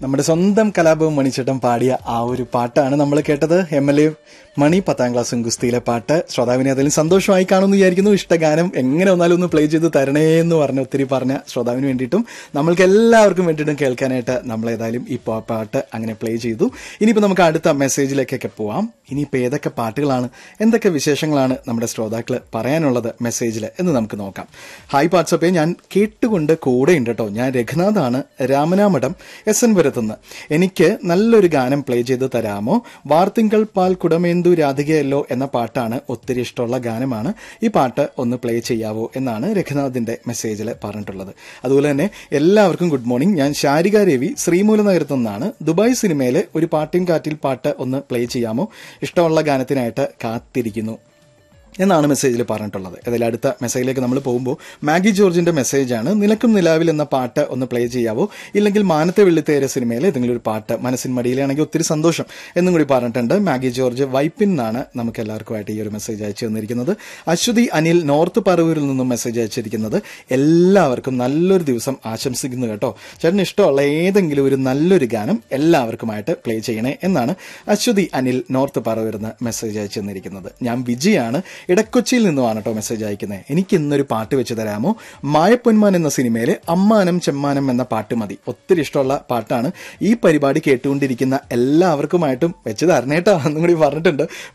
നമ്മുടെ സ്വന്തം കലാപവും മണിച്ചേട്ടൻ പാടിയ ആ ഒരു പാട്ടാണ് നമ്മൾ കേട്ടത് എം എൽ എ മണി പത്താം ക്ലാസ്സും ഗുസ്തിയിലെ പാട്ട് ശ്രോതാവിനെ അതിലും സന്തോഷമായി കാണുമെന്ന് വിചാരിക്കുന്നു ഇഷ്ടഗാനം എങ്ങനെ വന്നാലും ഒന്ന് പ്ലേ ചെയ്ത് തരണേ എന്ന് പറഞ്ഞ് ഒത്തിരി പറഞ്ഞ ശ്രോതാവിന് വേണ്ടിയിട്ടും നമ്മൾക്ക് എല്ലാവർക്കും വേണ്ടിയിട്ടും കേൾക്കാനായിട്ട് നമ്മൾ ഏതായാലും ഈ പാ- പാട്ട് അങ്ങനെ പ്ലേ ചെയ്തു ഇനിയിപ്പോൾ നമുക്ക് അടുത്ത മെസ്സേജിലേക്കൊക്കെ പോവാം ഇനിയിപ്പോൾ ഏതൊക്കെ പാട്ടുകളാണ് എന്തൊക്കെ വിശേഷങ്ങളാണ് നമ്മുടെ ശ്രോതാക്കൾ പറയാനുള്ളത് മെസ്സേജിൽ എന്ന് നമുക്ക് നോക്കാം ഹായ് വാട്സപ്പേ ഞാൻ കേട്ടുകൊണ്ട് കൂടെ ഉണ്ട് കേട്ടോ ഞാൻ രഘുനാഥാണ് രാമനാമഠം എസ് എൻ പുരത്തുനിന്ന് എനിക്ക് നല്ലൊരു ഗാനം പ്ലേ ചെയ്ത് തരാമോ വാർത്തിങ്കൾ പാൽ കുടമേന്തു രാധികയല്ലോ എന്ന പാട്ടാണ് ഒത്തിരി ഇഷ്ടമുള്ള ഗാനമാണ് ഈ പാട്ട് ഒന്ന് പ്ലേ ചെയ്യാവോ എന്നാണ് രഘുനാഥിന്റെ മെസ്സേജിൽ പറഞ്ഞിട്ടുള്ളത് അതുപോലെ തന്നെ എല്ലാവർക്കും ഗുഡ് മോർണിംഗ് ഞാൻ ശാരിക രവി ശ്രീമൂലനഗരത്തു നിന്നാണ് ദുബായ് സിനിമയിലെ ഒരു പാട്ടിൻ കാറ്റിൽ പാട്ട് ഒന്ന് പ്ലേ ചെയ്യാമോ ഇഷ്ടമുള്ള ഗാനത്തിനായിട്ട് കാത്തിരിക്കുന്നു എന്നാണ് മെസ്സേജിൽ പറഞ്ഞിട്ടുള്ളത് ഏതായാലും അടുത്ത മെസ്സേജിലേക്ക് നമ്മൾ പോകുമ്പോൾ മാഗി ജോർജിന്റെ മെസ്സേജാണ് നിലക്കും നിലാവിൽ എന്ന പാട്ട് ഒന്ന് പ്ലേ ചെയ്യാവോ ഇല്ലെങ്കിൽ മാനത്തെ വെള്ളിത്തേര സിനിമയിലെ ഏതെങ്കിലും ഒരു പാട്ട് മനസ്സിൻ മടിയിലാണെങ്കിൽ ഒത്തിരി സന്തോഷം എന്നും കൂടി പറഞ്ഞിട്ടുണ്ട് മാഗി ജോർജ് വൈപ്പിൻ എന്നാണ് നമുക്ക് എല്ലാവർക്കുമായിട്ട് ഈ ഒരു മെസ്സേജ് അയച്ചു തന്നിരിക്കുന്നത് അശ്വതി അനിൽ നോർത്ത് പറവൂരിൽ നിന്നും മെസ്സേജ് അയച്ചിരിക്കുന്നത് എല്ലാവർക്കും നല്ലൊരു ദിവസം ആശംസിക്കുന്നു കേട്ടോ ചേട്ടന് ഇഷ്ടമുള്ള ഏതെങ്കിലും ഒരു നല്ലൊരു ഗാനം എല്ലാവർക്കുമായിട്ട് പ്ലേ ചെയ്യണേ എന്നാണ് അശ്വതി അനിൽ നോർത്ത് പറവൂരിൽ നിന്ന് മെസ്സേജ് അയച്ചു തന്നിരിക്കുന്നത് ഞാൻ വിജയാണ് ഇടക്കൊച്ചിയിൽ നിന്നുമാണ് കേട്ടോ മെസ്സേജ് അയക്കുന്നത് എനിക്ക് ഇന്നൊരു പാട്ട് വെച്ച് തരാമോ മായപ്പൊന്മാൻ എന്ന സിനിമയിലെ അമ്മാനം ചെമ്മാനം എന്ന പാട്ട് മതി ഒത്തിരി ഇഷ്ടമുള്ള പാട്ടാണ് ഈ പരിപാടി കേട്ടുകൊണ്ടിരിക്കുന്ന എല്ലാവർക്കുമായിട്ടും വെച്ച് തരണേട്ടോ എന്നും കൂടി പറഞ്ഞിട്ടുണ്ട്